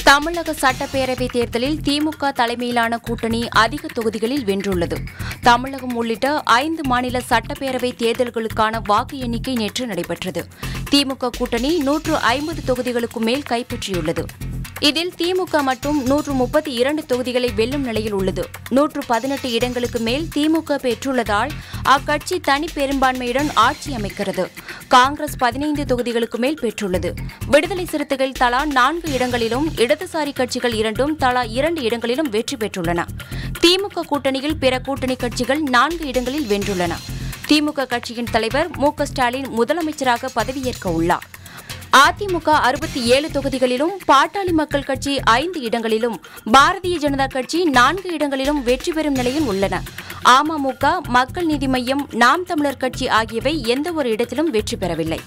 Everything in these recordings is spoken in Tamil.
தமிழக சட்டப்பேரவை தேர்தலில் திமுக தலைமையிலான கூட்டணி அதிக தொகுதிகளில் வென்றுள்ளது தமிழகம் உள்ளிட்ட ஐந்து மாநில சட்டப்பேரவை தேர்தல்களுக்கான வாக்கு எண்ணிக்கை நேற்று நடைபெற்றது திமுக கூட்டணி நூற்று ஐம்பது தொகுதிகளுக்கும் மேல் கைப்பற்றியுள்ளது இதில் திமுக மட்டும் நூற்று முப்பத்தி இரண்டு தொகுதிகளை வெல்லும் நிலையில் உள்ளது நூற்று பதினெட்டு இடங்களுக்கு மேல் திமுக பெற்றுள்ளதால் அக்கட்சி தனி பெரும்பான்மையுடன் ஆட்சி அமைக்கிறது காங்கிரஸ் பதினைந்து தொகுதிகளுக்கு மேல் பெற்றுள்ளது விடுதலை சிறுத்தைகள் தலா நான்கு இடங்களிலும் இடதுசாரி கட்சிகள் இரண்டும் தலா இரண்டு இடங்களிலும் வெற்றி பெற்றுள்ளன திமுக கூட்டணியில் பிற கூட்டணி கட்சிகள் நான்கு இடங்களில் வென்றுள்ளன திமுக கட்சியின் தலைவர் மு க ஸ்டாலின் முதலமைச்சராக பதவியேற்க உள்ளார் அதிமுக அறுபத்தி ஏழு தொகுதிகளிலும் பாட்டாளி மக்கள் கட்சி ஐந்து இடங்களிலும் பாரதிய ஜனதா கட்சி நான்கு இடங்களிலும் வெற்றி பெறும் நிலையில் உள்ளன அமமுக மக்கள் நீதி மய்யம் நாம் தமிழர் கட்சி ஆகியவை எந்த ஒரு இடத்திலும் வெற்றி பெறவில்லை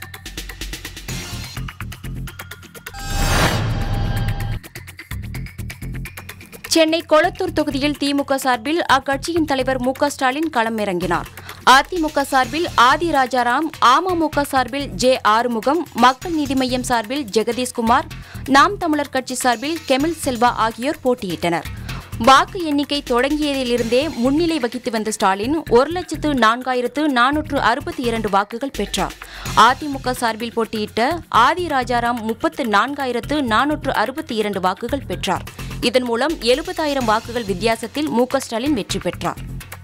சென்னை கொளத்தூர் தொகுதியில் திமுக சார்பில் அக்கட்சியின் தலைவர் மு க ஸ்டாலின் களமிறங்கினார் அதிமுக சார்பில் ஆதி ராஜாராம் அமமுக சார்பில் ஜே ஆறுமுகம் மக்கள் நீதி மய்யம் சார்பில் ஜெகதீஷ்குமார் நாம் தமிழர் கட்சி சார்பில் கெமில் செல்வா ஆகியோர் போட்டியிட்டனர் வாக்கு எண்ணிக்கை தொடங்கியதிலிருந்தே முன்னிலை வகித்து வந்த ஸ்டாலின் ஒரு லட்சத்து நான்காயிரத்து நானூற்று அறுபத்தி இரண்டு வாக்குகள் பெற்றார் அதிமுக சார்பில் போட்டியிட்ட ஆதி ராஜாராம் முப்பத்து நான்காயிரத்து நானூற்று அறுபத்தி இரண்டு வாக்குகள் பெற்றார் இதன் மூலம் எழுபதாயிரம் வாக்குகள் வித்தியாசத்தில் மு க ஸ்டாலின் வெற்றி பெற்றார்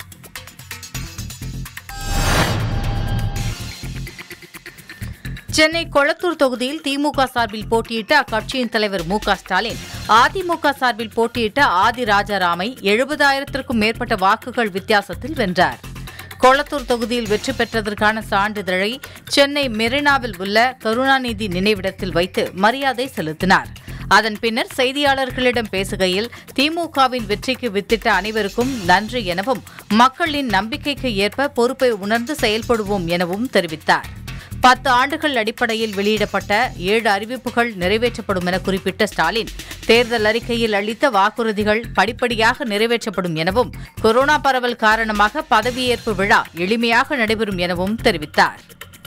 சென்னை கொளத்தூர் தொகுதியில் திமுக சார்பில் போட்டியிட்ட அக்கட்சியின் தலைவர் மு க ஸ்டாலின் அதிமுக சார்பில் போட்டியிட்ட ஆதி ராஜாராமை எழுபதாயிரத்திற்கும் மேற்பட்ட வாக்குகள் வித்தியாசத்தில் வென்றார் கொளத்தூர் தொகுதியில் வெற்றி பெற்றதற்கான சான்றிதழை சென்னை மெரினாவில் உள்ள கருணாநிதி நினைவிடத்தில் வைத்து மரியாதை செலுத்தினார் அதன் பின்னர் செய்தியாளர்களிடம் பேசுகையில் திமுகவின் வெற்றிக்கு வித்திட்ட அனைவருக்கும் நன்றி எனவும் மக்களின் நம்பிக்கைக்கு ஏற்ப பொறுப்பை உணர்ந்து செயல்படுவோம் எனவும் தெரிவித்தார் பத்து ஆண்டுகள் அடிப்படையில் வெளியிடப்பட்ட ஏழு அறிவிப்புகள் நிறைவேற்றப்படும் என குறிப்பிட்ட ஸ்டாலின் தேர்தல் அறிக்கையில் அளித்த வாக்குறுதிகள் படிப்படியாக நிறைவேற்றப்படும் எனவும் கொரோனா பரவல் காரணமாக பதவியேற்பு விழா எளிமையாக நடைபெறும் எனவும் தெரிவித்தார்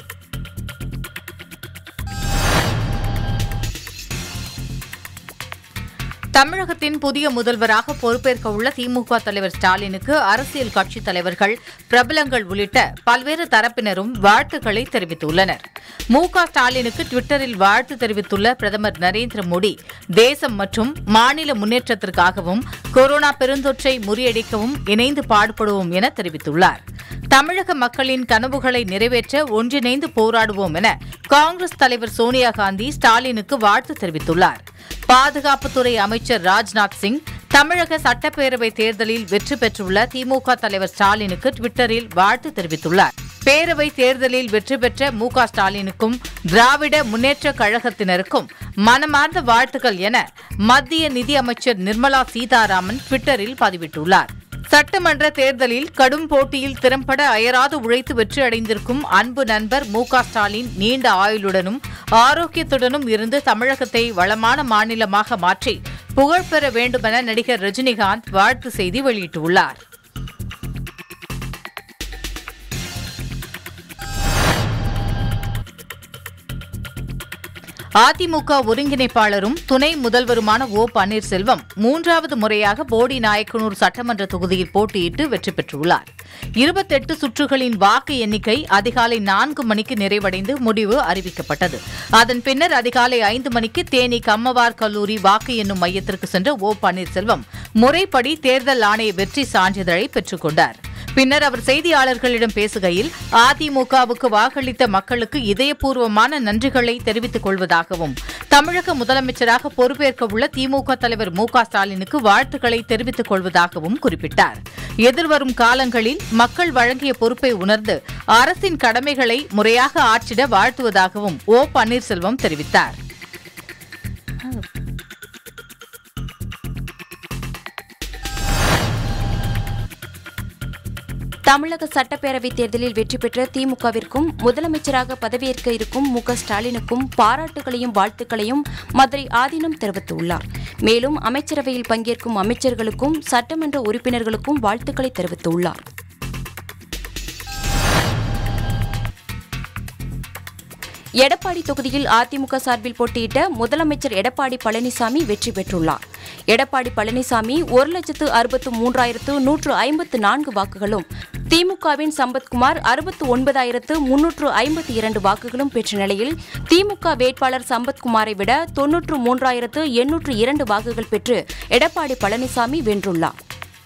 தமிழகத்தின் புதிய முதல்வராக பொறுப்பேற்க உள்ள திமுக தலைவர் ஸ்டாலினுக்கு அரசியல் கட்சித் தலைவர்கள் பிரபலங்கள் உள்ளிட்ட பல்வேறு தரப்பினரும் வாழ்த்துக்களை தெரிவித்துள்ளனர் மு க ஸ்டாலினுக்கு டுவிட்டரில் வாழ்த்து தெரிவித்துள்ள பிரதமர் நரேந்திர மோடி தேசம் மற்றும் மாநில முன்னேற்றத்திற்காகவும் கொரோனா பெருந்தொற்றை முறியடிக்கவும் இணைந்து பாடுபடுவோம் என தெரிவித்துள்ளார் தமிழக மக்களின் கனவுகளை நிறைவேற்ற ஒன்றிணைந்து போராடுவோம் என காங்கிரஸ் தலைவர் சோனியா காந்தி ஸ்டாலினுக்கு வாழ்த்து தெரிவித்துள்ளார் பாதுகாப்புத்துறை அமைச்சர் ராஜ்நாத் சிங் தமிழக சட்டப்பேரவை தேர்தலில் வெற்றி பெற்றுள்ள திமுக தலைவர் ஸ்டாலினுக்கு டுவிட்டரில் வாழ்த்து தெரிவித்துள்ளார் பேரவை தேர்தலில் வெற்றி பெற்ற மு க ஸ்டாலினுக்கும் திராவிட முன்னேற்ற கழகத்தினருக்கும் மனமார்ந்த வாழ்த்துக்கள் என மத்திய நிதியமைச்சர் நிர்மலா சீதாராமன் டுவிட்டரில் பதிவிட்டுள்ளார் சட்டமன்ற தேர்தலில் கடும் போட்டியில் திறம்பட அயராது உழைத்து வெற்றி அடைந்திருக்கும் அன்பு நண்பர் மு க ஸ்டாலின் நீண்ட ஆயுளுடனும் ஆரோக்கியத்துடனும் இருந்து தமிழகத்தை வளமான மாநிலமாக மாற்றி புகழ் பெற வேண்டுமென நடிகர் ரஜினிகாந்த் வாழ்த்து செய்தி வெளியிட்டுள்ளார் அதிமுக ஒருங்கிணைப்பாளரும் துணை முதல்வருமான ஓ பன்னீர்செல்வம் மூன்றாவது முறையாக போடி நாயக்கனூர் சட்டமன்ற தொகுதியில் போட்டியிட்டு வெற்றி பெற்றுள்ளார் இருபத்தெட்டு சுற்றுகளின் வாக்கு எண்ணிக்கை அதிகாலை நான்கு மணிக்கு நிறைவடைந்து முடிவு அறிவிக்கப்பட்டது அதன் பின்னர் அதிகாலை ஐந்து மணிக்கு தேனி கம்மவார் கல்லூரி வாக்கு எண்ணும் மையத்திற்கு சென்ற ஓ பன்னீர்செல்வம் முறைப்படி தேர்தல் ஆணைய வெற்றி சான்றிதழை பெற்றுக் கொண்டார் பின்னர் அவர் செய்தியாளர்களிடம் பேசுகையில் அதிமுகவுக்கு வாக்களித்த மக்களுக்கு இதயபூர்வமான நன்றிகளை தெரிவித்துக் கொள்வதாகவும் தமிழக முதலமைச்சராக பொறுப்பேற்க உள்ள திமுக தலைவர் மு க ஸ்டாலினுக்கு வாழ்த்துக்களை தெரிவித்துக் கொள்வதாகவும் குறிப்பிட்டார் எதிர்வரும் காலங்களில் மக்கள் வழங்கிய பொறுப்பை உணர்ந்து அரசின் கடமைகளை முறையாக ஆற்றிட வாழ்த்துவதாகவும் ஓ பன்னீர்செல்வம் தெரிவித்தார் தமிழக சட்டப்பேரவை தேர்தலில் வெற்றி பெற்ற திமுகவிற்கும் முதலமைச்சராக பதவியேற்க இருக்கும் மு க ஸ்டாலினுக்கும் பாராட்டுகளையும் வாழ்த்துக்களையும் மதுரை ஆதீனம் தெரிவித்துள்ளார் மேலும் அமைச்சரவையில் பங்கேற்கும் அமைச்சர்களுக்கும் சட்டமன்ற உறுப்பினர்களுக்கும் வாழ்த்துக்களை தெரிவித்துள்ளார் எடப்பாடி தொகுதியில் அதிமுக சார்பில் போட்டியிட்ட முதலமைச்சர் எடப்பாடி பழனிசாமி வெற்றி பெற்றுள்ளார் எடப்பாடி பழனிசாமி ஒரு லட்சத்து அறுபத்து மூன்றாயிரத்து நூற்று ஐம்பத்து நான்கு வாக்குகளும் திமுகவின் சம்பத்குமார் அறுபத்து ஒன்பதாயிரத்து முன்னூற்று ஐம்பத்தி இரண்டு வாக்குகளும் பெற்ற நிலையில் திமுக வேட்பாளர் சம்பத்குமாரை விட தொன்னூற்று மூன்றாயிரத்து எண்ணூற்று இரண்டு வாக்குகள் பெற்று எடப்பாடி பழனிசாமி வென்றுள்ளார்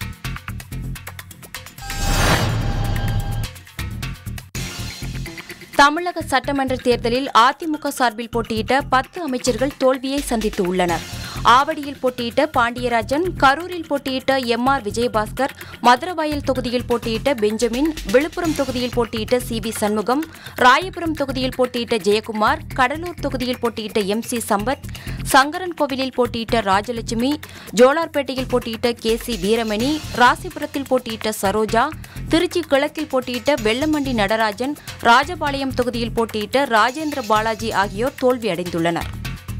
தமிழக சட்டமன்ற தேர்தலில் அதிமுக சார்பில் போட்டியிட்ட பத்து அமைச்சர்கள் தோல்வியை சந்தித்து உள்ளனர் ஆவடியில் போட்டியிட்ட பாண்டியராஜன் கரூரில் போட்டியிட்ட எம் ஆர் விஜயபாஸ்கர் மதுரவாயல் தொகுதியில் போட்டியிட்ட பெஞ்சமின் விழுப்புரம் தொகுதியில் போட்டியிட்ட சி வி சண்முகம் ராயபுரம் தொகுதியில் போட்டியிட்ட ஜெயக்குமார் கடலூர் தொகுதியில் போட்டியிட்ட எம் சி சம்பத் சங்கரன் கோவிலில் போட்டியிட்ட ராஜலட்சுமி ஜோலார்பேட்டையில் போட்டியிட்ட கே சி வீரமணி ராசிபுரத்தில் போட்டியிட்ட சரோஜா திருச்சி கிழக்கில் போட்டியிட்ட வெள்ளமண்டி நடராஜன் ராஜபாளையம் தொகுதியில் போட்டியிட்ட ராஜேந்திர பாலாஜி ஆகியோர் தோல்வியடைந்துள்ளனர்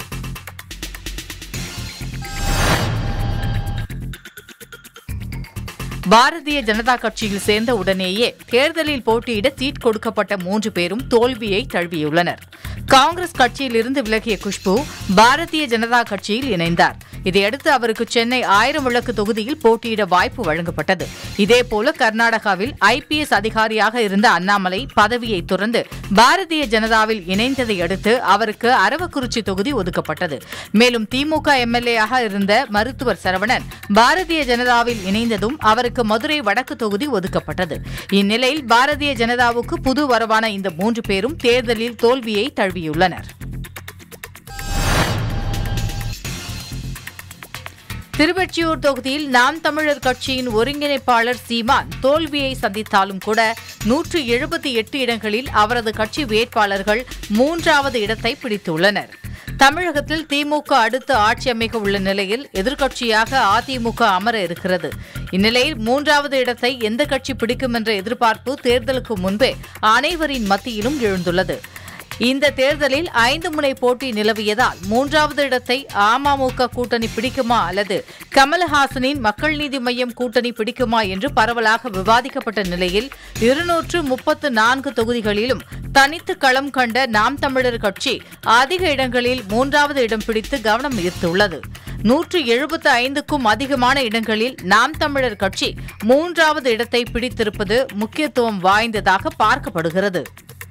பாரதிய ஜனதா கட்சியில் சேர்ந்த உடனேயே தேர்தலில் போட்டியிட சீட் கொடுக்கப்பட்ட மூன்று பேரும் தோல்வியை தழுவியுள்ளனர் காங்கிரஸ் கட்சியிலிருந்து விலகிய குஷ்பு பாரதிய ஜனதா கட்சியில் இணைந்தார் இதையடுத்து அவருக்கு சென்னை ஆயிரம் விளக்கு தொகுதியில் போட்டியிட வாய்ப்பு வழங்கப்பட்டது இதேபோல கர்நாடகாவில் ஐபிஎஸ் அதிகாரியாக இருந்த அண்ணாமலை பதவியை துறந்து பாரதிய ஜனதாவில் இணைந்ததை அடுத்து அவருக்கு அரவக்குறிச்சி தொகுதி ஒதுக்கப்பட்டது மேலும் திமுக எம்எல்ஏயாக இருந்த மருத்துவர் சரவணன் பாரதிய ஜனதாவில் இணைந்ததும் அவருக்கு மதுரை வடக்கு தொகுதி ஒதுக்கப்பட்டது இந்நிலையில் பாரதிய ஜனதாவுக்கு புது வரவான இந்த மூன்று பேரும் தேர்தலில் தோல்வியை தழுவியுள்ளனர் திருவெற்றியூர் தொகுதியில் நாம் தமிழர் கட்சியின் ஒருங்கிணைப்பாளர் சீமான் தோல்வியை சந்தித்தாலும் கூட நூற்று எழுபத்தி எட்டு இடங்களில் அவரது கட்சி வேட்பாளர்கள் மூன்றாவது இடத்தை பிடித்துள்ளனர் தமிழகத்தில் திமுக அடுத்து ஆட்சி அமைக்க உள்ள நிலையில் எதிர்க்கட்சியாக அதிமுக அமர இருக்கிறது இந்நிலையில் மூன்றாவது இடத்தை எந்த கட்சி பிடிக்கும் என்ற எதிர்பார்ப்பு தேர்தலுக்கு முன்பே அனைவரின் மத்தியிலும் எழுந்துள்ளது இந்த தேர்தலில் ஐந்து முனை போட்டி நிலவியதால் மூன்றாவது இடத்தை அமமுக கூட்டணி பிடிக்குமா அல்லது கமலஹாசனின் மக்கள் நீதி மய்யம் கூட்டணி பிடிக்குமா என்று பரவலாக விவாதிக்கப்பட்ட நிலையில் இருநூற்று முப்பத்து நான்கு தொகுதிகளிலும் தனித்து களம் கண்ட நாம் தமிழர் கட்சி அதிக இடங்களில் மூன்றாவது இடம் பிடித்து கவனம் ஈர்த்துள்ளது நூற்று எழுபத்து ஐந்துக்கும் அதிகமான இடங்களில் நாம் தமிழர் கட்சி மூன்றாவது இடத்தை பிடித்திருப்பது முக்கியத்துவம் வாய்ந்ததாக பார்க்கப்படுகிறது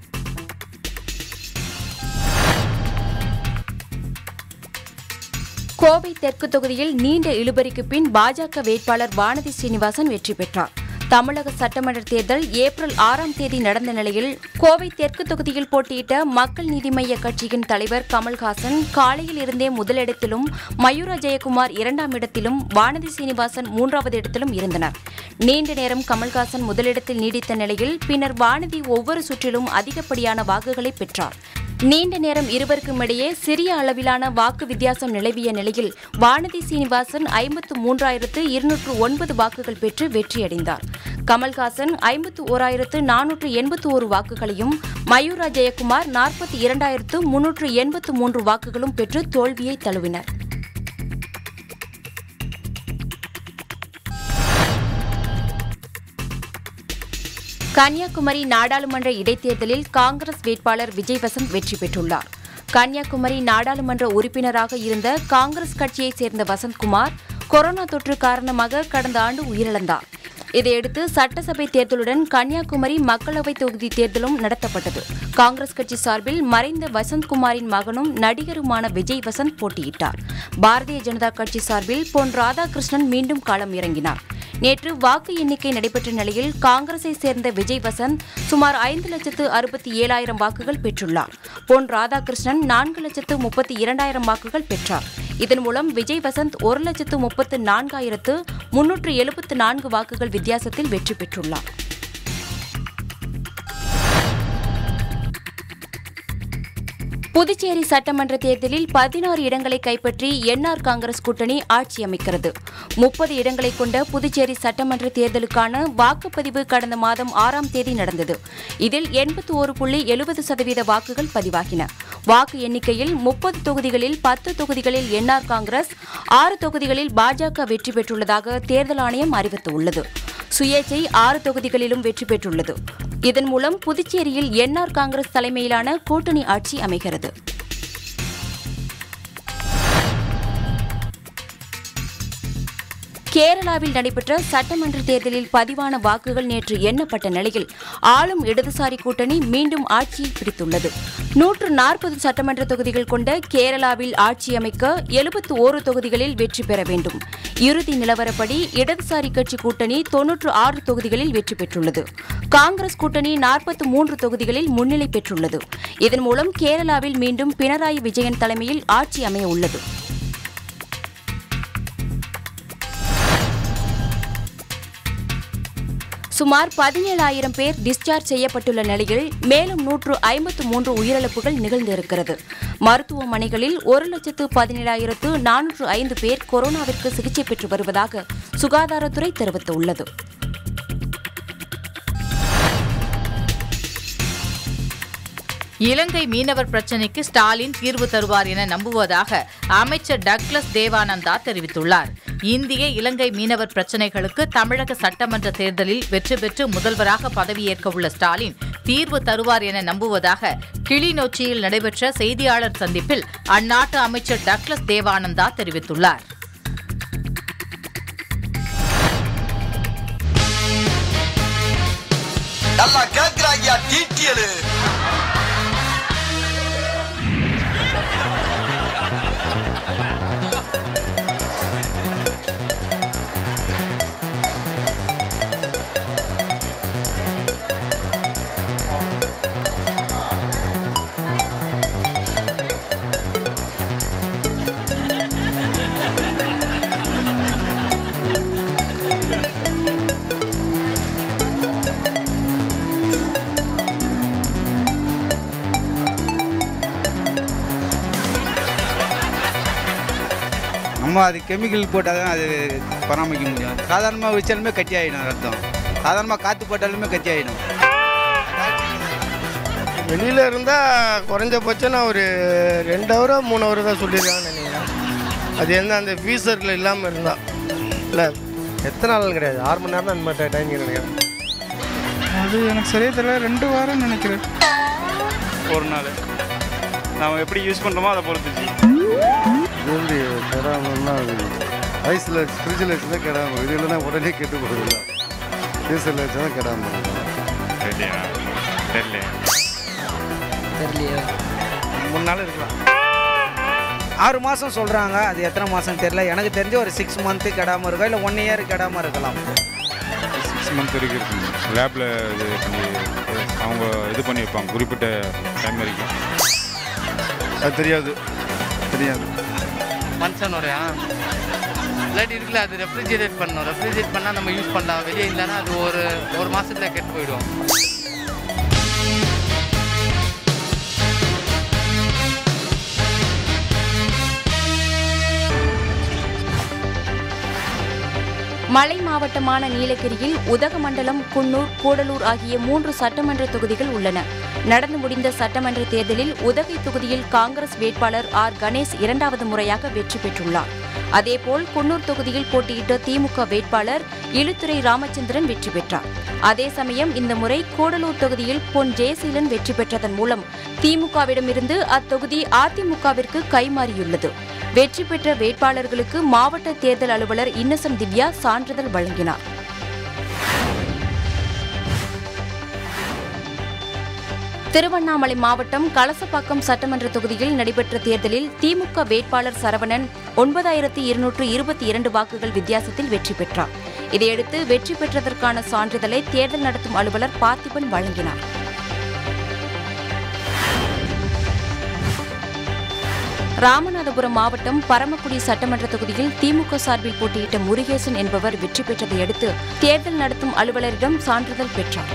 கோவை தெற்கு தொகுதியில் நீண்ட இழுபறிக்கு பின் பாஜக வேட்பாளர் வானதி சீனிவாசன் வெற்றி பெற்றார் தமிழக சட்டமன்ற தேர்தல் ஏப்ரல் ஆறாம் தேதி நடந்த நிலையில் கோவை தெற்கு தொகுதியில் போட்டியிட்ட மக்கள் நீதி மய்ய கட்சியின் தலைவர் கமல்ஹாசன் காலையில் இருந்தே முதலிடத்திலும் மயூரா ஜெயக்குமார் இரண்டாம் இடத்திலும் வானதி சீனிவாசன் மூன்றாவது இடத்திலும் இருந்தனர் நீண்ட நேரம் கமல்ஹாசன் முதலிடத்தில் நீடித்த நிலையில் பின்னர் வானதி ஒவ்வொரு சுற்றிலும் அதிகப்படியான வாக்குகளை பெற்றார் நீண்ட நேரம் இருவருக்கும் இடையே சிறிய அளவிலான வாக்கு வித்தியாசம் நிலவிய நிலையில் வானதி சீனிவாசன் ஐம்பத்து மூன்றாயிரத்து இருநூற்று ஒன்பது வாக்குகள் பெற்று வெற்றியடைந்தார் கமல்ஹாசன் ஐம்பத்து ஓராயிரத்து நானூற்று எண்பத்து ஒரு வாக்குகளையும் மயூரா ஜெயக்குமார் நாற்பத்தி இரண்டாயிரத்து முன்னூற்று எண்பத்து மூன்று வாக்குகளும் பெற்று தோல்வியை தழுவினர் கன்னியாகுமரி நாடாளுமன்ற இடைத்தேர்தலில் காங்கிரஸ் வேட்பாளர் விஜய் வசந்த் வெற்றி பெற்றுள்ளார் கன்னியாகுமரி நாடாளுமன்ற உறுப்பினராக இருந்த காங்கிரஸ் கட்சியைச் சேர்ந்த வசந்த்குமார் கொரோனா தொற்று காரணமாக கடந்த ஆண்டு உயிரிழந்தார் இதையடுத்து சட்டசபை தேர்தலுடன் கன்னியாகுமரி மக்களவைத் தொகுதி தேர்தலும் நடத்தப்பட்டது காங்கிரஸ் கட்சி சார்பில் மறைந்த வசந்த்குமாரின் மகனும் நடிகருமான விஜய் வசந்த் போட்டியிட்டார் பாரதிய ஜனதா கட்சி சார்பில் பொன் ராதாகிருஷ்ணன் மீண்டும் களம் இறங்கினார் நேற்று வாக்கு எண்ணிக்கை நடைபெற்ற நிலையில் காங்கிரஸை சேர்ந்த விஜய் வசந்த் சுமார் ஐந்து லட்சத்து அறுபத்தி ஏழாயிரம் வாக்குகள் பெற்றுள்ளார் பொன் ராதாகிருஷ்ணன் நான்கு லட்சத்து முப்பத்தி இரண்டாயிரம் வாக்குகள் பெற்றார் இதன் மூலம் விஜய் வசந்த் ஒரு லட்சத்து முப்பத்து நான்காயிரத்து முன்னூற்று எழுபத்து நான்கு வாக்குகள் வித்தியாசத்தில் வெற்றி பெற்றுள்ளார் புதுச்சேரி சட்டமன்ற தேர்தலில் பதினாறு இடங்களை கைப்பற்றி என்ஆர் காங்கிரஸ் கூட்டணி ஆட்சி அமைக்கிறது முப்பது இடங்களை கொண்ட புதுச்சேரி சட்டமன்ற தேர்தலுக்கான வாக்குப்பதிவு கடந்த மாதம் ஆறாம் தேதி நடந்தது இதில் எண்பத்தி ஒரு புள்ளி எழுபது சதவீத வாக்குகள் பதிவாகின வாக்கு எண்ணிக்கையில் முப்பது தொகுதிகளில் பத்து தொகுதிகளில் என்ஆர் காங்கிரஸ் ஆறு தொகுதிகளில் பாஜக வெற்றி பெற்றுள்ளதாக தேர்தல் ஆணையம் அறிவித்துள்ளது சுயேச்சை ஆறு தொகுதிகளிலும் வெற்றி பெற்றுள்ளது இதன் மூலம் புதுச்சேரியில் என்ஆர் காங்கிரஸ் தலைமையிலான கூட்டணி ஆட்சி அமைகிறது கேரளாவில் நடைபெற்ற சட்டமன்ற தேர்தலில் பதிவான வாக்குகள் நேற்று எண்ணப்பட்ட நிலையில் ஆளும் இடதுசாரி கூட்டணி மீண்டும் ஆட்சியை பிடித்துள்ளது நூற்று நாற்பது சட்டமன்ற தொகுதிகள் கொண்ட கேரளாவில் ஆட்சி அமைக்க எழுபத்து ஓரு தொகுதிகளில் வெற்றி பெற வேண்டும் இறுதி நிலவரப்படி இடதுசாரி கட்சி கூட்டணி தொன்னூற்று ஆறு தொகுதிகளில் வெற்றி பெற்றுள்ளது காங்கிரஸ் கூட்டணி நாற்பத்து மூன்று தொகுதிகளில் முன்னிலை பெற்றுள்ளது இதன் மூலம் கேரளாவில் மீண்டும் பினராயி விஜயன் தலைமையில் ஆட்சி அமைய உள்ளது சுமார் பதினேழாயிரம் பேர் டிஸ்சார்ஜ் செய்யப்பட்டுள்ள நிலையில் மேலும் நூற்று ஐம்பத்து மூன்று உயிரிழப்புகள் நிகழ்ந்திருக்கிறது மருத்துவமனைகளில் ஒரு லட்சத்து பதினேழாயிரத்து நானூற்று ஐந்து பேர் கொரோனாவிற்கு சிகிச்சை பெற்று வருவதாக சுகாதாரத்துறை தெரிவித்துள்ளது இலங்கை மீனவர் பிரச்சினைக்கு ஸ்டாலின் தீர்வு தருவார் என நம்புவதாக அமைச்சர் டக்ளஸ் தேவானந்தா தெரிவித்துள்ளார் இந்திய இலங்கை மீனவர் பிரச்சினைகளுக்கு தமிழக சட்டமன்ற தேர்தலில் வெற்றி பெற்று முதல்வராக பதவியேற்க உள்ள ஸ்டாலின் தீர்வு தருவார் என நம்புவதாக கிளிநொச்சியில் நடைபெற்ற செய்தியாளர் சந்திப்பில் அந்நாட்டு அமைச்சர் டக்ளஸ் தேவானந்தா தெரிவித்துள்ளார் நல்லா கேக்குறாங்கயா டீட்டியலு நம்ம அது கெமிக்கல் போட்டால் தான் அது பராமரிக்க முடியும் சாதாரணமாக வச்சாலுமே கட்டி ஆகிடும் ரத்தம் சாதாரணமாக காற்று போட்டாலுமே கட்டி ஆகிடும் வெளியில் இருந்தால் குறைஞ்சபட்சம் நான் ஒரு ரெண்டு ஹவரோ மூணு ஹவரோ தான் சொல்லியிருக்காங்கன்னு நினைக்கிறேன் அது என்ன அந்த ஃபீஸரில் இல்லாமல் இருந்தால் இல்லை எத்தனை நாள் கிடையாது ஆறு மணி நேரம் தான் அந்த மாதிரி டைம் நினைக்கிறேன் அது எனக்கு சரியாக தெரியல ரெண்டு வாரம் நினைக்கிறேன் ஒரு நாள் நாம் எப்படி யூஸ் பண்ணுறோமோ அதை பொறுத்துச்சு இது வந்து கெடாமல்னா அது ஐஸில் ஃப்ரிட்ஜில் வச்சு தான் கெடாமல் இது இல்லைன்னா உடனே கெட்டு போகுதுல்ல ஃப்ரீசரில் வச்சு தான் கெடாமல் தெரியலையா தெரியலையே மூணு நாள் இருக்கலாம் ஆறு மாதம் சொல்கிறாங்க அது எத்தனை மாதம் தெரியல எனக்கு தெரிஞ்சு ஒரு சிக்ஸ் மந்த்து கெடாமல் இருக்கும் இல்லை ஒன் இயர் கெடாமல் இருக்கலாம் சிக்ஸ் மந்த் வரைக்கும் இருக்கும் லேபில் இது பண்ணி அவங்க இது பண்ணி வைப்பாங்க குறிப்பிட்ட டைம் வரைக்கும் அது தெரியாது தெரியாது மனுஷனோடயா இல்லாட்டி இருக்குல்ல அது ரெஃப்ரிஜிரேட் பண்ணணும் ரெஃப்ரிஜிரேட் பண்ணால் நம்ம யூஸ் பண்ணலாம் வெளியே இல்லைன்னா அது ஒரு ஒரு மாதத்தில் கெட்டு போயிடும் மலை மாவட்டமான நீலகிரியில் உதகமண்டலம் குன்னூர் கூடலூர் ஆகிய மூன்று சட்டமன்ற தொகுதிகள் உள்ளன நடந்து முடிந்த சட்டமன்ற தேர்தலில் உதகை தொகுதியில் காங்கிரஸ் வேட்பாளர் ஆர் கணேஷ் இரண்டாவது முறையாக வெற்றி பெற்றுள்ளார் அதேபோல் குன்னூர் தொகுதியில் போட்டியிட்ட திமுக வேட்பாளர் இழுத்துறை ராமச்சந்திரன் வெற்றி பெற்றார் அதே சமயம் இந்த முறை கூடலூர் தொகுதியில் பொன் ஜெயசீலன் வெற்றி பெற்றதன் மூலம் திமுகவிடமிருந்து அத்தொகுதி அதிமுகவிற்கு கைமாறியுள்ளது வெற்றி பெற்ற வேட்பாளர்களுக்கு மாவட்ட தேர்தல் அலுவலர் இன்னசென்ட் திவ்யா சான்றிதழ் வழங்கினார் திருவண்ணாமலை மாவட்டம் கலசப்பாக்கம் சட்டமன்ற தொகுதியில் நடைபெற்ற தேர்தலில் திமுக வேட்பாளர் சரவணன் ஒன்பதாயிரத்தி இருநூற்று இருபத்தி இரண்டு வாக்குகள் வித்தியாசத்தில் வெற்றி பெற்றார் இதையடுத்து வெற்றி பெற்றதற்கான சான்றிதழை தேர்தல் நடத்தும் அலுவலர் பார்த்திபன் வழங்கினார் ராமநாதபுரம் மாவட்டம் பரமக்குடி சட்டமன்ற தொகுதியில் திமுக சார்பில் போட்டியிட்ட முருகேசன் என்பவர் வெற்றி பெற்றதை அடுத்து தேர்தல் நடத்தும் அலுவலரிடம் சான்றிதழ் பெற்றார்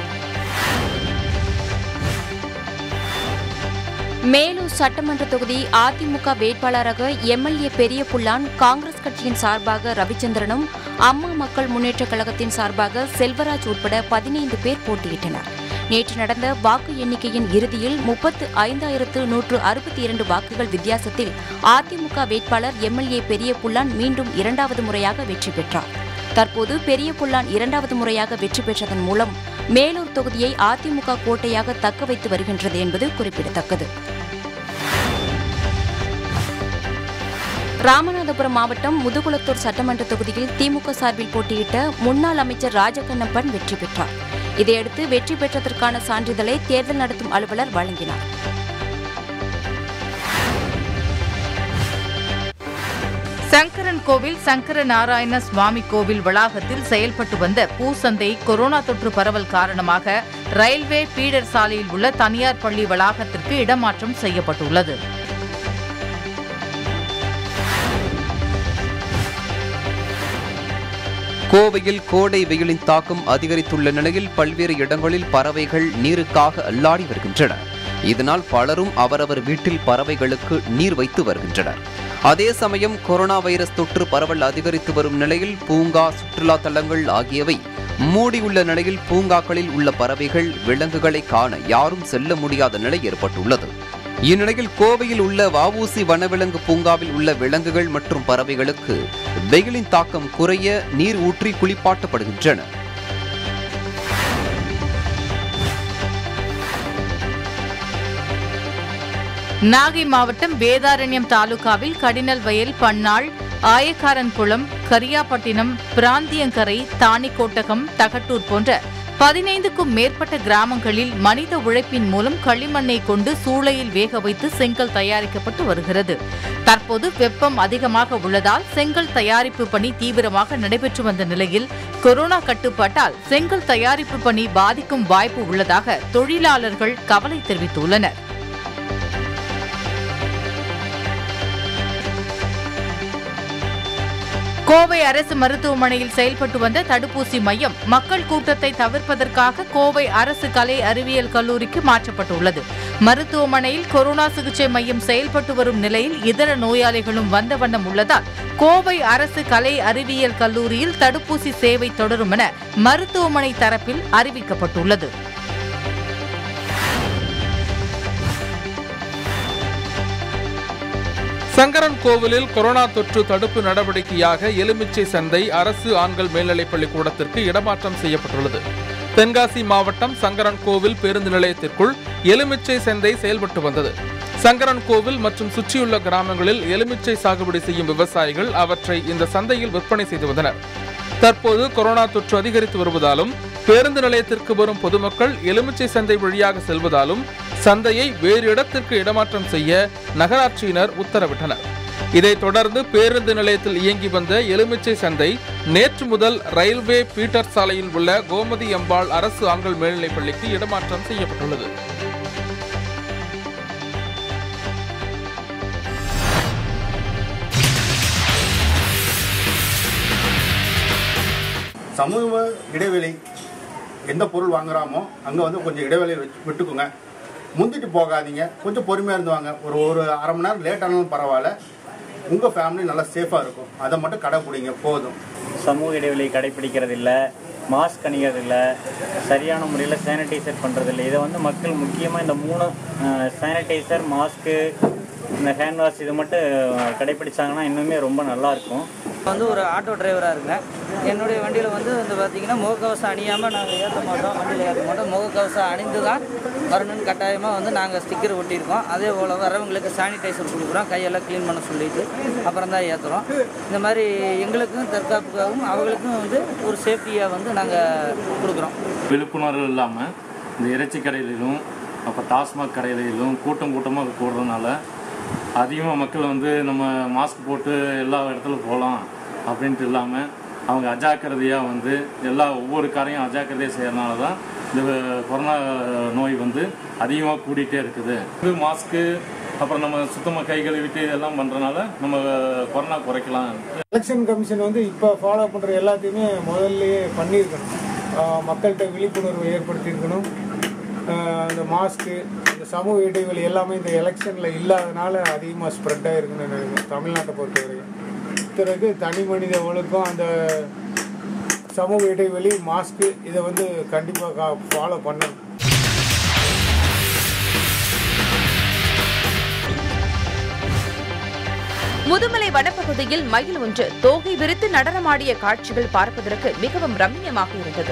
மேலூர் சட்டமன்ற தொகுதி அதிமுக வேட்பாளராக எம்எல்ஏ பெரிய புல்லான் காங்கிரஸ் கட்சியின் சார்பாக ரவிச்சந்திரனும் அம்மா மக்கள் முன்னேற்றக் கழகத்தின் சார்பாக செல்வராஜ் உட்பட பதினைந்து பேர் போட்டியிட்டனர் நேற்று நடந்த வாக்கு எண்ணிக்கையின் இறுதியில் முப்பத்து ஐந்தாயிரத்து நூற்று அறுபத்தி இரண்டு வாக்குகள் வித்தியாசத்தில் அதிமுக வேட்பாளர் எம்எல்ஏ பெரிய புல்லான் மீண்டும் இரண்டாவது முறையாக வெற்றி பெற்றார் தற்போது பெரிய புல்லான் இரண்டாவது முறையாக வெற்றி பெற்றதன் மூலம் மேலூர் தொகுதியை அதிமுக கோட்டையாக தக்க வைத்து வருகின்றது என்பது குறிப்பிடத்தக்கது ராமநாதபுரம் மாவட்டம் முதுகுளத்தூர் சட்டமன்ற தொகுதியில் திமுக சார்பில் போட்டியிட்ட முன்னாள் அமைச்சர் ராஜகண்ணப்பன் வெற்றி பெற்றார் இதையடுத்து வெற்றி பெற்றதற்கான சான்றிதழை தேர்தல் நடத்தும் அலுவலர் வழங்கினார் சங்கரன் கோவில் சங்கர நாராயண சுவாமி கோவில் வளாகத்தில் செயல்பட்டு வந்த பூசந்தை கொரோனா தொற்று பரவல் காரணமாக ரயில்வே பீடர் சாலையில் உள்ள தனியார் பள்ளி வளாகத்திற்கு இடமாற்றம் செய்யப்பட்டுள்ளது கோவையில் கோடை வெயிலின் தாக்கம் அதிகரித்துள்ள நிலையில் பல்வேறு இடங்களில் பறவைகள் நீருக்காக அல்லாடி வருகின்றன இதனால் பலரும் அவரவர் வீட்டில் பறவைகளுக்கு நீர் வைத்து வருகின்றனர் அதே சமயம் கொரோனா வைரஸ் தொற்று பரவல் அதிகரித்து வரும் நிலையில் பூங்கா சுற்றுலா தலங்கள் ஆகியவை மூடியுள்ள நிலையில் பூங்காக்களில் உள்ள பறவைகள் விலங்குகளை காண யாரும் செல்ல முடியாத நிலை ஏற்பட்டுள்ளது இந்நிலையில் கோவையில் உள்ள வஉசி வனவிலங்கு பூங்காவில் உள்ள விலங்குகள் மற்றும் பறவைகளுக்கு வெயிலின் தாக்கம் குறைய நீர் ஊற்றி குளிப்பாட்டப்படுகின்றன நாகை மாவட்டம் வேதாரண்யம் தாலுகாவில் கடினல் வயல் பன்னாள் ஆயக்காரன்குளம் கரியாப்பட்டினம் பிராந்தியங்கரை தாணிக்கோட்டகம் தகட்டூர் போன்ற பதினைந்துக்கும் மேற்பட்ட கிராமங்களில் மனித உழைப்பின் மூலம் களிமண்ணை கொண்டு சூளையில் வேக வைத்து செங்கல் தயாரிக்கப்பட்டு வருகிறது தற்போது வெப்பம் அதிகமாக உள்ளதால் செங்கல் தயாரிப்பு பணி தீவிரமாக நடைபெற்று வந்த நிலையில் கொரோனா கட்டுப்பாட்டால் செங்கல் தயாரிப்பு பணி பாதிக்கும் வாய்ப்பு உள்ளதாக தொழிலாளர்கள் கவலை தெரிவித்துள்ளனர் கோவை அரசு மருத்துவமனையில் செயல்பட்டு வந்த தடுப்பூசி மையம் மக்கள் கூட்டத்தை தவிர்ப்பதற்காக கோவை அரசு கலை அறிவியல் கல்லூரிக்கு மாற்றப்பட்டுள்ளது மருத்துவமனையில் கொரோனா சிகிச்சை மையம் செயல்பட்டு வரும் நிலையில் இதர நோயாளிகளும் வந்த வண்ணம் உள்ளதால் கோவை அரசு கலை அறிவியல் கல்லூரியில் தடுப்பூசி சேவை தொடரும் என மருத்துவமனை தரப்பில் அறிவிக்கப்பட்டுள்ளது சங்கரன் கோவிலில் கொரோனா தொற்று தடுப்பு நடவடிக்கையாக எலுமிச்சை சந்தை அரசு ஆண்கள் மேல்நிலைப் பள்ளி கூடத்திற்கு இடமாற்றம் செய்யப்பட்டுள்ளது தென்காசி மாவட்டம் சங்கரன் கோவில் பேருந்து நிலையத்திற்குள் எலுமிச்சை சந்தை செயல்பட்டு வந்தது சங்கரன் கோவில் மற்றும் சுற்றியுள்ள கிராமங்களில் எலுமிச்சை சாகுபடி செய்யும் விவசாயிகள் அவற்றை இந்த சந்தையில் விற்பனை செய்து வந்தனர் தற்போது கொரோனா தொற்று அதிகரித்து வருவதாலும் பேருந்து நிலையத்திற்கு வரும் பொதுமக்கள் எலுமிச்சை சந்தை வழியாக செல்வதாலும் சந்தையை வேறு இடத்திற்கு இடமாற்றம் செய்ய நகராட்சியினர் உத்தரவிட்டனர் இதைத் தொடர்ந்து பேருந்து நிலையத்தில் இயங்கி வந்த எலுமிச்சை சந்தை நேற்று முதல் ரயில்வே பீட்டர் சாலையில் உள்ள கோமதி அம்பாள் அரசு ஆண்கள் மேல்நிலைப் பள்ளிக்கு இடமாற்றம் செய்யப்பட்டுள்ளது சமூக இடைவெளி எந்த பொருள் வாங்குறாமோ அங்கே வந்து கொஞ்சம் இடைவெளி வச்சு விட்டுக்குங்க முந்திட்டு போகாதீங்க கொஞ்சம் பொறுமையாக இருந்து வாங்க ஒரு ஒரு அரை மணி நேரம் லேட் ஆனாலும் பரவாயில்ல உங்கள் ஃபேமிலி நல்லா சேஃபாக இருக்கும் அதை மட்டும் கடைப்பிடிங்க போதும் சமூக இடைவெளி கடைபிடிக்கிறது இல்லை மாஸ்க் அணிகிறது இல்லை சரியான முறையில் சானிடைசர் பண்ணுறது இல்லை இதை வந்து மக்கள் முக்கியமாக இந்த மூணு சானிடைசர் மாஸ்க்கு இந்த ஹேண்ட் வாஷ் இது மட்டும் கடைபிடிச்சாங்கன்னா இன்னுமே ரொம்ப நல்லா இருக்கும் வந்து ஒரு ஆட்டோ டிரைவராக இருக்கேன் என்னுடைய வண்டியில் வந்து வந்து பார்த்தீங்கன்னா முகக்கவசம் அணியாமல் நாங்கள் ஏற்ற மாட்டோம் வண்டியில் ஏற்ற மாட்டோம் முகக்கவசம் அணிந்து தான் வரணும்னு கட்டாயமாக வந்து நாங்கள் ஸ்டிக்கர் ஒட்டியிருக்கோம் அதே போல் வரவங்களுக்கு சானிடைசர் கொடுக்குறோம் கையெல்லாம் க்ளீன் பண்ண சொல்லிட்டு அப்புறம் தான் ஏற்றுறோம் இந்த மாதிரி எங்களுக்கும் தற்காப்புக்காகவும் அவங்களுக்கும் வந்து ஒரு சேஃப்டியாக வந்து நாங்கள் கொடுக்குறோம் விழிப்புணர்வு இல்லாமல் இந்த இறைச்சி கடையிலும் அப்போ டாஸ்மாக் கடையிலும் கூட்டம் கூட்டமாக கூடுறதுனால அதிகமாக மக்கள் வந்து நம்ம மாஸ்க் போட்டு எல்லா இடத்துல போகலாம் அப்படின்ட்டு இல்லாமல் அவங்க அஜாக்கிரதையாக வந்து எல்லா ஒவ்வொரு காரையும் அஜாக்கிரதையாக செய்யறதுனால தான் இந்த கொரோனா நோய் வந்து அதிகமாக கூடிட்டே இருக்குது இது மாஸ்க்கு அப்புறம் நம்ம சுத்தமாக கை கழுவிட்டு இதெல்லாம் பண்ணுறதுனால நம்ம கொரோனா குறைக்கலாம் எலெக்ஷன் கமிஷன் வந்து இப்போ ஃபாலோ பண்ணுற எல்லாத்தையுமே முதல்லயே பண்ணியிருக்கணும் ஆஹ் மக்கள்கிட்ட விழிப்புணர்வு ஏற்படுத்தியிருக்கணும் ஆஹ் அந்த மாஸ்க்கு இந்த சமூக இடைவெளி எல்லாமே இந்த எலெக்ஷனில் இல்லாதனால அதிகமாக ஸ்ப்ரெட் ஆகிருக்குன்னு நினைக்கிறேன் தமிழ்நாட்டை பொறுத்தவரைக்கும் பிறகு தனி மனித ஒழுக்கம் அந்த சமூக இடைவெளி மாஸ்க்கு இதை வந்து கண்டிப்பாக ஃபாலோ பண்ணணும் முதுமலை வனப்பகுதியில் மயில் ஒன்று தோகை விரித்து நடனமாடிய காட்சிகள் பார்ப்பதற்கு மிகவும் ரம்மியமாக இருந்தது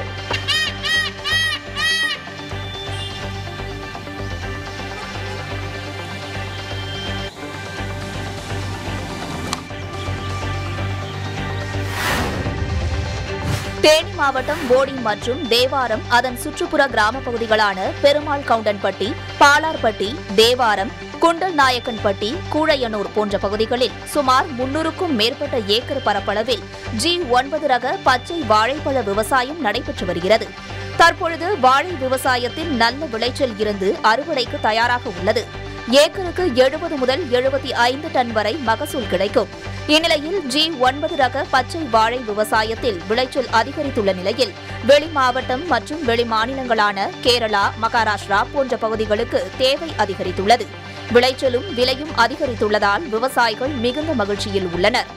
தேனி மாவட்டம் போடி மற்றும் தேவாரம் அதன் சுற்றுப்புற கிராம பகுதிகளான பெருமாள் கவுண்டன்பட்டி பாலார்பட்டி தேவாரம் குண்டல் நாயக்கன்பட்டி கூழையனூர் போன்ற பகுதிகளில் சுமார் முன்னூறுக்கும் மேற்பட்ட ஏக்கர் பரப்பளவில் ஜி ஒன்பது ரக பச்சை வாழைப்பழ விவசாயம் நடைபெற்று வருகிறது தற்பொழுது வாழை விவசாயத்தில் நல்ல விளைச்சல் இருந்து அறுவடைக்கு தயாராக உள்ளது ஏக்கருக்கு எழுபது முதல் எழுபத்தி ஐந்து டன் வரை மகசூல் கிடைக்கும் இந்நிலையில் ஜி ஒன்பது ரக பச்சை வாழை விவசாயத்தில் விளைச்சல் அதிகரித்துள்ள நிலையில் வெளி மாவட்டம் மற்றும் வெளி மாநிலங்களான கேரளா மகாராஷ்டிரா போன்ற பகுதிகளுக்கு தேவை அதிகரித்துள்ளது விளைச்சலும் விலையும் அதிகரித்துள்ளதால் விவசாயிகள் மிகுந்த மகிழ்ச்சியில் உள்ளனர்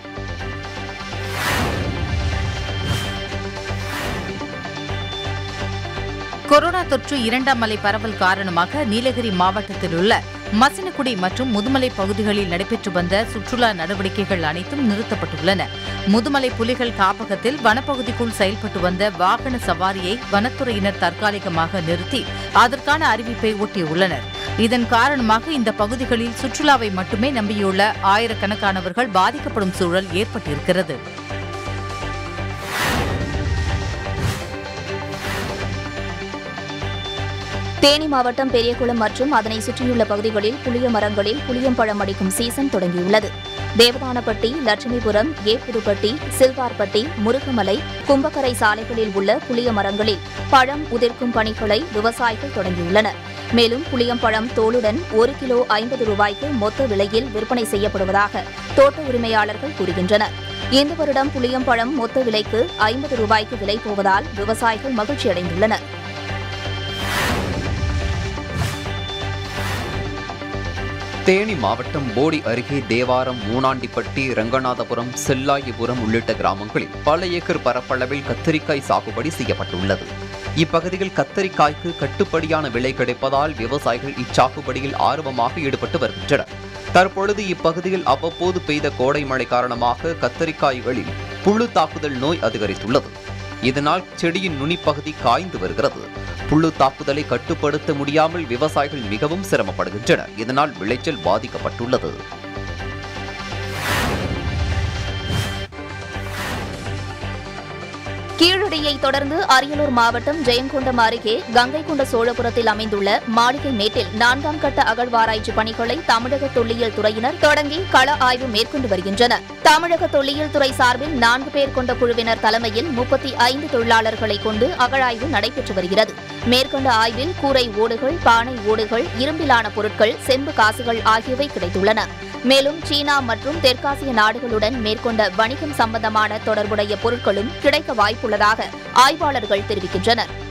கொரோனா தொற்று இரண்டாம் அலை பரவல் காரணமாக நீலகிரி மாவட்டத்தில் உள்ள மசினகுடி மற்றும் முதுமலை பகுதிகளில் நடைபெற்று வந்த சுற்றுலா நடவடிக்கைகள் அனைத்தும் நிறுத்தப்பட்டுள்ளன முதுமலை புலிகள் காப்பகத்தில் வனப்பகுதிக்குள் செயல்பட்டு வந்த வாகன சவாரியை வனத்துறையினர் தற்காலிகமாக நிறுத்தி அதற்கான அறிவிப்பை ஒட்டியுள்ளனர் இதன் காரணமாக இந்த பகுதிகளில் சுற்றுலாவை மட்டுமே நம்பியுள்ள ஆயிரக்கணக்கானவர்கள் பாதிக்கப்படும் சூழல் ஏற்பட்டிருக்கிறது தேனி மாவட்டம் பெரியகுளம் மற்றும் அதனை சுற்றியுள்ள பகுதிகளில் புளிய மரங்களில் புளியம்பழம் அடிக்கும் சீசன் தொடங்கியுள்ளது தேவதானப்பட்டி லட்சுமிபுரம் ஏப்புதுப்பட்டி சில்வார்பட்டி முருகமலை கும்பக்கரை சாலைகளில் உள்ள புளிய மரங்களில் பழம் உதிர்க்கும் பணிகளை விவசாயிகள் தொடங்கியுள்ளனர் மேலும் புளியம்பழம் தோலுடன் ஒரு கிலோ ஐம்பது ரூபாய்க்கு மொத்த விலையில் விற்பனை செய்யப்படுவதாக தோட்ட உரிமையாளர்கள் கூறுகின்றனர் இந்த வருடம் புளியம்பழம் மொத்த விலைக்கு ஐம்பது ரூபாய்க்கு விலை போவதால் விவசாயிகள் மகிழ்ச்சியடைந்துள்ளனர் தேனி மாவட்டம் போடி அருகே தேவாரம் மூணாண்டிப்பட்டி ரங்கநாதபுரம் செல்லாயிபுரம் உள்ளிட்ட கிராமங்களில் பல ஏக்கர் பரப்பளவில் கத்தரிக்காய் சாகுபடி செய்யப்பட்டுள்ளது இப்பகுதியில் கத்தரிக்காய்க்கு கட்டுப்படியான விலை கிடைப்பதால் விவசாயிகள் இச்சாகுபடியில் ஆர்வமாக ஈடுபட்டு வருகின்றனர் தற்பொழுது இப்பகுதியில் அவ்வப்போது பெய்த கோடை மழை காரணமாக கத்தரிக்காய்களில் புழு தாக்குதல் நோய் அதிகரித்துள்ளது இதனால் செடியின் நுனிப்பகுதி காய்ந்து வருகிறது புழு தாக்குதலை கட்டுப்படுத்த முடியாமல் விவசாயிகள் மிகவும் சிரமப்படுகின்றனர் இதனால் விளைச்சல் பாதிக்கப்பட்டுள்ளது கீழடியை தொடர்ந்து அரியலூர் மாவட்டம் ஜெயங்கொண்டம் அருகே கங்கைகொண்ட சோழபுரத்தில் அமைந்துள்ள மாளிகை மேட்டில் நான்காம் கட்ட அகழ்வாராய்ச்சி பணிகளை தமிழக தொல்லியல் துறையினர் தொடங்கி கள ஆய்வு மேற்கொண்டு வருகின்றனர் தமிழக தொல்லியல் துறை சார்பில் நான்கு பேர் கொண்ட குழுவினர் தலைமையில் முப்பத்தி ஐந்து தொழிலாளர்களை கொண்டு அகழாய்வு நடைபெற்று வருகிறது மேற்கொண்ட ஆய்வில் கூரை ஓடுகள் பானை ஓடுகள் இரும்பிலான பொருட்கள் செம்பு காசுகள் ஆகியவை கிடைத்துள்ளன மேலும் சீனா மற்றும் தெற்காசிய நாடுகளுடன் மேற்கொண்ட வணிகம் சம்பந்தமான தொடர்புடைய பொருட்களும் கிடைக்க வாய்ப்புள்ளதாக ஆய்வாளர்கள் தெரிவிக்கின்றனர்